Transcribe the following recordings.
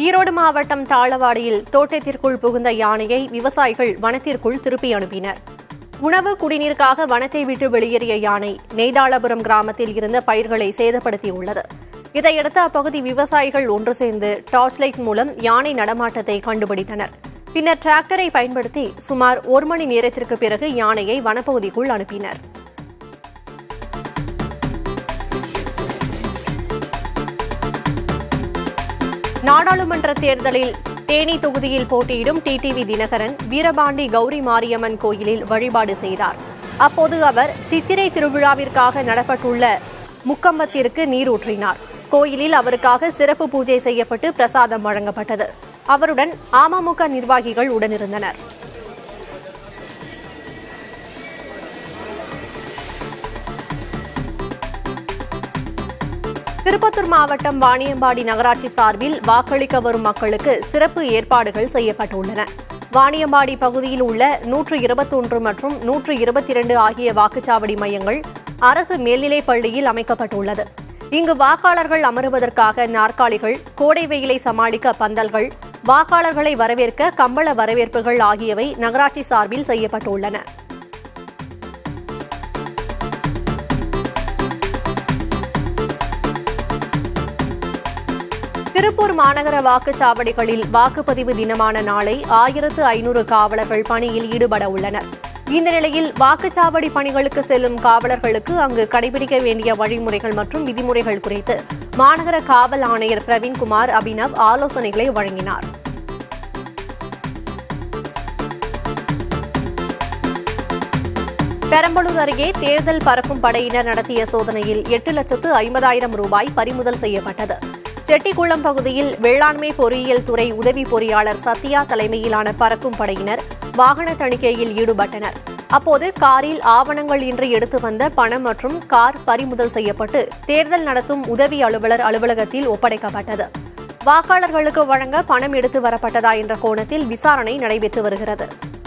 ஈரோடு மாவட்டம் தாளவாடியில் தோட்டத்திற்குள் புகுந்த யானையை விவசாயிகள் வனத்திற்குள் திருப்பி அனுப்பினர் உணவு குடிநீருக்காக வனத்தை விட்டு வெளியேறிய யானை நெய்தாளபுரம் கிராமத்தில் இருந்த பயிர்களை சேதப்படுத்தியுள்ளது இதையடுத்து அப்பகுதி விவசாயிகள் ஒன்று சேர்ந்து டார்ச் லைட் மூலம் யானை நடமாட்டத்தை கண்டுபிடித்தனர் பின்னர் டிராக்டரை பயன்படுத்தி சுமார் ஒரு மணி நேரத்திற்கு பிறகு யானையை வனப்பகுதிக்குள் அனுப்பினர் நாடாளுமன்ற தேர்தலில் தேனி தொகுதியில் போட்டியிடும் டிடிவி தினகரன் வீரபாண்டி கௌரி மாரியம்மன் கோயிலில் வழிபாடு செய்தார் அப்போது அவர் சித்திரை திருவிழாவிற்காக நடப்பட்டுள்ள முக்கம்பத்திற்கு நீரூற்றினார் கோயிலில் அவருக்காக சிறப்பு பூஜை செய்யப்பட்டு பிரசாதம் வழங்கப்பட்டது அவருடன் அமமுக நிர்வாகிகள் உடனிருந்தனர் திருப்பத்தூர் மாவட்டம் வாணியம்பாடி நகராட்சி சார்பில் வாக்களிக்க வரும் மக்களுக்கு சிறப்பு ஏற்பாடுகள் செய்யப்பட்டுள்ளன வாணியம்பாடி பகுதியில் உள்ள நூற்று இருபத்தொன்று மற்றும் நூற்று இருபத்தி இரண்டு ஆகிய வாக்குச்சாவடி மையங்கள் அரசு மேல்நிலைப் பள்ளியில் அமைக்கப்பட்டுள்ளது இங்கு வாக்காளர்கள் அமருவதற்காக நாற்காலிகள் கோடை வெயிலை சமாளிக்க பந்தல்கள் வாக்காளர்களை வரவேற்க கம்பள வரவேற்புகள் ஆகியவை நகராட்சி சார்பில் செய்யப்பட்டுள்ளன திருப்பூர் மாநகர வாக்குச்சாவடிகளில் வாக்குப்பதிவு தினமான நாளை ஆயிரத்து ஐநூறு காவலர்கள் பணியில் ஈடுபட உள்ளனர் இந்த நிலையில் வாக்குச்சாவடி பணிகளுக்கு செல்லும் காவலர்களுக்கு அங்கு கடைபிடிக்க வேண்டிய வழிமுறைகள் மற்றும் விதிமுறைகள் குறித்து மாநகர காவல் ஆணையர் பிரவீன்குமார் அபினவ் ஆலோசனைகளை வழங்கினார் பெரம்பலூர் அருகே தேர்தல் பறக்கும் படையினர் நடத்திய சோதனையில் எட்டு லட்சத்து ஐம்பதாயிரம் ரூபாய் பறிமுதல் செய்யப்பட்டது செட்டிக்குளம் பகுதியில் வேளாண்மை பொறியியல் துறை உதவி பொறியாளர் சத்யா தலைமையிலான பறக்கும் படையினர் வாகன தணிக்கையில் ஈடுபட்டனர் அப்போது காரில் ஆவணங்கள் இன்றி எடுத்து வந்த பணம் மற்றும் கார் பறிமுதல் செய்யப்பட்டு தேர்தல் நடத்தும் உதவி அலுவலர் அலுவலகத்தில் ஒப்படைக்கப்பட்டது வாக்காளர்களுக்கு வழங்க பணம் எடுத்து வரப்பட்டதா என்ற கோணத்தில் விசாரணை நடைபெற்று வருகிறது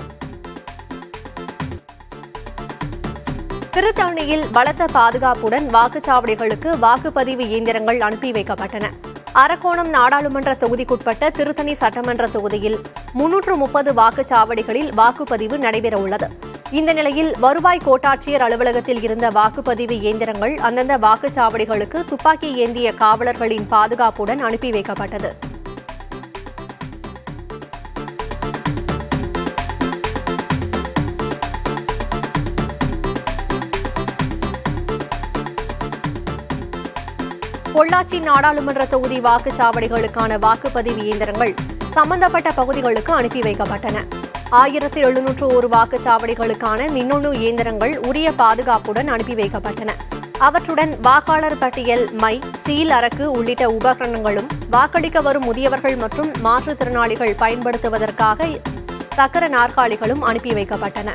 திருத்தணியில் பலத்த பாதுகாப்புடன் வாக்குச்சாவடிகளுக்கு வாக்குப்பதிவு இயந்திரங்கள் அனுப்பி வைக்கப்பட்டன அரக்கோணம் நாடாளுமன்ற தொகுதிக்குட்பட்ட திருத்தணி சட்டமன்ற தொகுதியில் முன்னூற்று முப்பது வாக்குச்சாவடிகளில் வாக்குப்பதிவு நடைபெறவுள்ளது இந்த நிலையில் வருவாய் கோட்டாட்சியர் அலுவலகத்தில் இருந்த வாக்குப்பதிவு இயந்திரங்கள் அந்தந்த வாக்குச்சாவடிகளுக்கு துப்பாக்கி ஏந்திய காவலர்களின் பாதுகாப்புடன் அனுப்பி வைக்கப்பட்டது பொள்ளாச்சி நாடாளுமன்ற தொகுதி வாக்குச்சாவடிகளுக்கான வாக்குப்பதிவு இயந்திரங்கள் சம்பந்தப்பட்ட பகுதிகளுக்கு அனுப்பி வைக்கப்பட்டன ஆயிரத்தி எழுநூற்று ஒரு வாக்குச்சாவடிகளுக்கான மின்னணு இயந்திரங்கள் உரிய பாதுகாப்புடன் அனுப்பி வைக்கப்பட்டன அவற்றுடன் வாக்காளர் பட்டியல் மை சீல் அரக்கு உள்ளிட்ட உபகரணங்களும் வாக்களிக்க வரும் முதியவர்கள் மற்றும் மாற்றுத்திறனாளிகள் பயன்படுத்துவதற்காக சக்கர நாற்காலிகளும் அனுப்பி வைக்கப்பட்டன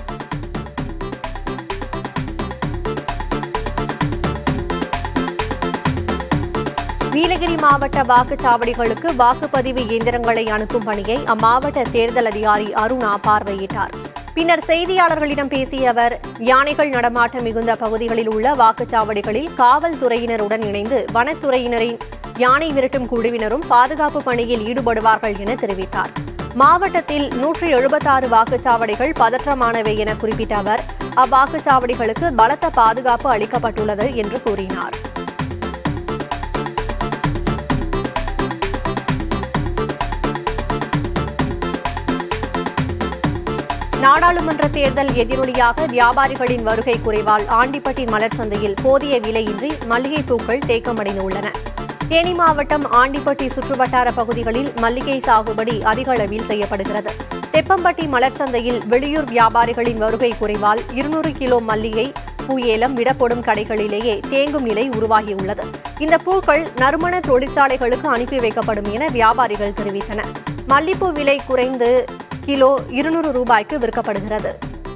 நீலகிரி மாவட்ட வாக்குச்சாவடிகளுக்கு வாக்குப்பதிவு இயந்திரங்களை அனுப்பும் பணியை அம்மாவட்ட தேர்தல் அதிகாரி அருணா பார்வையிட்டார் பின்னர் செய்தியாளர்களிடம் பேசிய அவர் யானைகள் நடமாட்டம் மிகுந்த பகுதிகளில் உள்ள வாக்குச்சாவடிகளில் காவல்துறையினருடன் இணைந்து வனத்துறையினரின் யானை விரட்டும் குழுவினரும் பாதுகாப்பு பணியில் ஈடுபடுவார்கள் என தெரிவித்தார் மாவட்டத்தில் நூற்றி எழுபத்தாறு வாக்குச்சாவடிகள் பதற்றமானவை என குறிப்பிட்ட அவர் அவ்வாக்குச்சாவடிகளுக்கு பலத்த பாதுகாப்பு அளிக்கப்பட்டுள்ளது என்று கூறினார் நாடாளுமன்ற தேர்தல் எதிரொலியாக வியாபாரிகளின் வருகை குறைவால் ஆண்டிப்பட்டி மலர் சந்தையில் போதிய விலையின்றி மல்லிகை பூக்கள் தேக்கமடைந்துள்ளன தேனி மாவட்டம் ஆண்டிப்பட்டி சுற்றுவட்டார பகுதிகளில் மல்லிகை சாகுபடி அதிக அளவில் செய்யப்படுகிறது தெப்பம்பட்டி மலர் சந்தையில் வெளியூர் வியாபாரிகளின் வருகை குறைவால் இருநூறு கிலோ மல்லிகை பூ ஏலம் விடப்படும் கடைகளிலேயே தேங்கும் நிலை உருவாகியுள்ளது இந்த பூக்கள் நறுமண தொழிற்சாலைகளுக்கு அனுப்பி வைக்கப்படும் என வியாபாரிகள் தெரிவித்தனர் மல்லிப்பூ விலை குறைந்து கிலோ இருநூறு ரூபாய்க்கு விற்கப்படுகிறது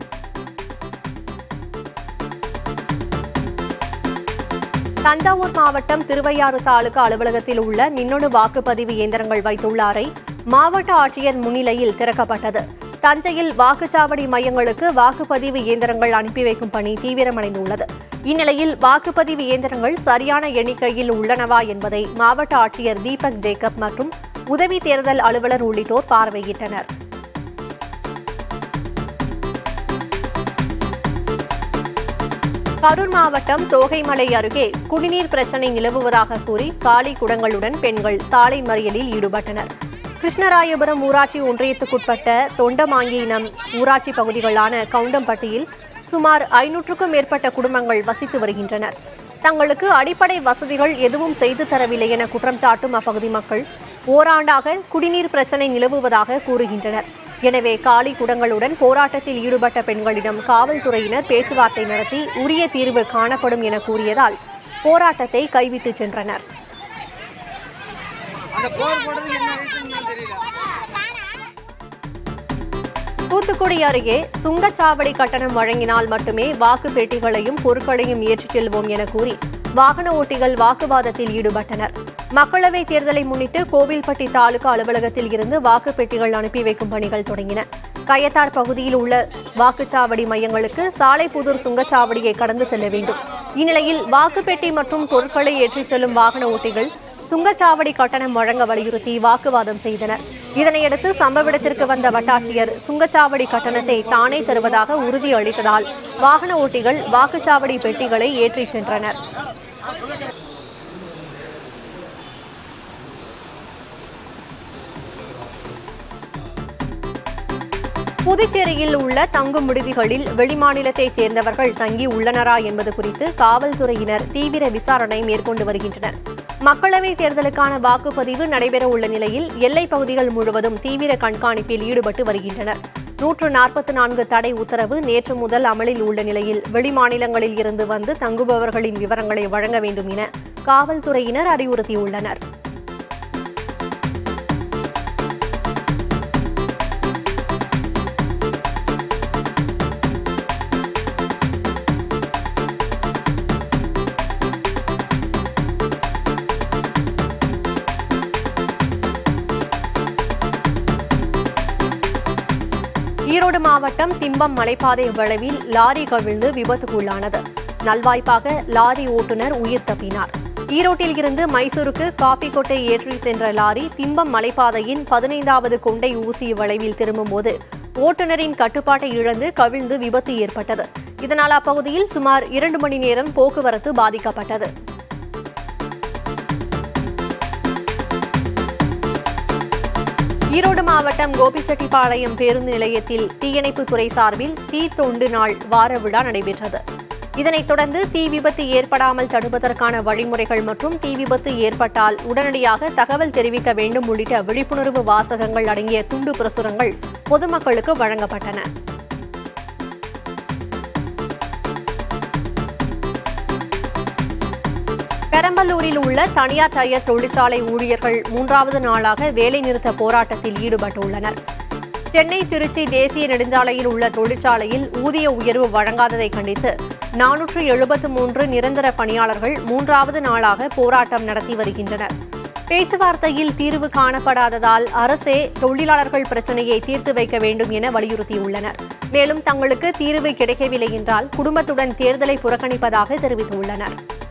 தஞ்சாவூர் மாவட்டம் திருவையாறு தாலுகா அலுவலகத்தில் உள்ள மின்னணு வாக்குப்பதிவு இயந்திரங்கள் வைத்துள்ள அறை மாவட்ட ஆட்சியர் முன்னிலையில் திறக்கப்பட்டது தஞ்சையில் வாக்குச்சாவடி மையங்களுக்கு வாக்குப்பதிவு இயந்திரங்கள் அனுப்பி வைக்கும் பணி தீவிரமடைந்துள்ளது இந்நிலையில் வாக்குப்பதிவு இயந்திரங்கள் சரியான எண்ணிக்கையில் உள்ளனவா என்பதை மாவட்ட ஆட்சியர் தீபக் ஜேக்கப் மற்றும் உதவி தேர்தல் அலுவலர் உள்ளிட்டோர் பார்வையிட்டனர் கரூர் மாவட்டம் தோகைமலை அருகே குடிநீர் பிரச்சினை நிலவுவதாக கூறி காலி குடங்களுடன் பெண்கள் சாலை மறியலில் ஈடுபட்டனர் கிருஷ்ணராயபுரம் ஊராட்சி ஒன்றியத்துக்குட்பட்ட தொண்டமாங்கியினம் ஊராட்சி பகுதிகளான கவுண்டம்பட்டியில் சுமார் ஐநூற்றுக்கும் மேற்பட்ட குடும்பங்கள் வசித்து வருகின்றனர் தங்களுக்கு அடிப்படை வசதிகள் எதுவும் செய்து தரவில்லை என குற்றம் சாட்டும் அப்பகுதி மக்கள் ஓராண்டாக குடிநீர் பிரச்சினை நிலவுவதாக கூறுகின்றனர் எனவே காலி குடங்களுடன் போராட்டத்தில் ஈடுபட்ட பெண்களிடம் காவல்துறையினர் பேச்சுவார்த்தை நடத்தி உரிய தீர்வு காணப்படும் என கூறியதால் போராட்டத்தை கைவிட்டு சென்றனர் அந்த போர் போடுறதுக்கு என்ன ரீசன் தெரியல தூத்துக்குடி அருகே சுங்கச்சாவடி கட்டணம் வழங்கினால் மட்டுமே வாக்கு பெட்டிகளையும் பொருட்களையும் ஏற்றிச் செல்வோம் என கூறி வாகன ஓட்டிகள் வாக்குவாதத்தில் ஈடுபட்டனர் மக்களவைத் தேர்தலை முன்னிட்டு கோவில்பட்டி தாலுகா அலுவலகத்தில் இருந்து வாக்குப் பெட்டிகள் அனுப்பி வைக்கும் பணிகள் தொடங்கின கயத்தார் பகுதியில் உள்ள வாக்குச்சாவடி மையங்களுக்கு சாலைப்புதூர் சுங்கச்சாவடியை கடந்து செல்ல வேண்டும் இந்நிலையில் வாக்குப்பெட்டி மற்றும் பொருட்களை ஏற்றிச் செல்லும் வாகன ஓட்டிகள் சுங்கச்சாவடி கட்டணம் வழங்க வலியுறுத்தி வாக்குவாதம் செய்தனர் இதனையடுத்து சம்பவ இடத்திற்கு வந்த வட்டாட்சியர் சுங்கச்சாவடி கட்டணத்தை தானே தருவதாக உறுதி அளித்ததால் வாகன ஓட்டிகள் வாக்குச்சாவடி பெட்டிகளை ஏற்றிச் சென்றனர் புதுச்சேரியில் உள்ள தங்கும் விடுதிகளில் வெளிமாநிலத்தைச் சேர்ந்தவர்கள் தங்கி உள்ளனரா என்பது குறித்து காவல்துறையினர் தீவிர விசாரணை மேற்கொண்டு வருகின்றனர் மக்களவைத் தேர்தலுக்கான வாக்குப்பதிவு நடைபெற உள்ள நிலையில் எல்லைப் பகுதிகள் முழுவதும் தீவிர கண்காணிப்பில் ஈடுபட்டு வருகின்றனர் நூற்று நாற்பத்தி நான்கு தடை உத்தரவு நேற்று முதல் அமலில் உள்ள நிலையில் வெளிமாநிலங்களில் இருந்து வந்து தங்குபவர்களின் விவரங்களை வழங்க வேண்டும் என காவல்துறையினர் அறிவுறுத்தியுள்ளனர் ஈரோடு மாவட்டம் திம்பம் மலைப்பாதை வளைவில் லாரி கவிழ்ந்து விபத்துக்குள்ளானது நல்வாய்ப்பாக லாரி ஓட்டுநர் உயிர் தப்பினார் ஈரோட்டில் இருந்து மைசூருக்கு காபி கொட்டை ஏற்றி சென்ற லாரி திம்பம் மலைப்பாதையின் பதினைந்தாவது கொண்டை ஊசி வளைவில் திரும்பும்போது ஓட்டுநரின் கட்டுப்பாட்டை இழந்து கவிழ்ந்து விபத்து ஏற்பட்டது இதனால் அப்பகுதியில் சுமார் இரண்டு மணி நேரம் போக்குவரத்து பாதிக்கப்பட்டது ஈரோடு மாவட்டம் கோபிச்செட்டிப்பாளையம் பேருந்து நிலையத்தில் தீயணைப்புத் துறை சார்பில் தீ தொண்டு நாள் வார விழா நடைபெற்றது இதனைத் தொடர்ந்து தீ விபத்து ஏற்படாமல் தடுப்பதற்கான வழிமுறைகள் மற்றும் தீ விபத்து ஏற்பட்டால் உடனடியாக தகவல் தெரிவிக்க வேண்டும் உள்ளிட்ட விழிப்புணர்வு வாசகங்கள் அடங்கிய துண்டு பிரசுரங்கள் பொதுமக்களுக்கு வழங்கப்பட்டன பெரம்பலூரில் உள்ள தனியார் டயர் தொழிற்சாலை ஊழியர்கள் மூன்றாவது நாளாக வேலைநிறுத்த போராட்டத்தில் ஈடுபட்டுள்ளனர் சென்னை திருச்சி தேசிய நெடுஞ்சாலையில் உள்ள தொழிற்சாலையில் ஊதிய உயர்வு வழங்காததை கண்டித்து நானூற்று எழுபத்து மூன்று நிரந்தர பணியாளர்கள் மூன்றாவது நாளாக போராட்டம் நடத்தி வருகின்றனர் பேச்சுவார்த்தையில் தீர்வு காணப்படாததால் அரசே தொழிலாளர்கள் பிரச்சினையை தீர்த்து வைக்க வேண்டும் என வலியுறுத்தியுள்ளனர் மேலும் தங்களுக்கு தீர்வு கிடைக்கவில்லை என்றால் குடும்பத்துடன் தேர்தலை புறக்கணிப்பதாக தெரிவித்துள்ளனர்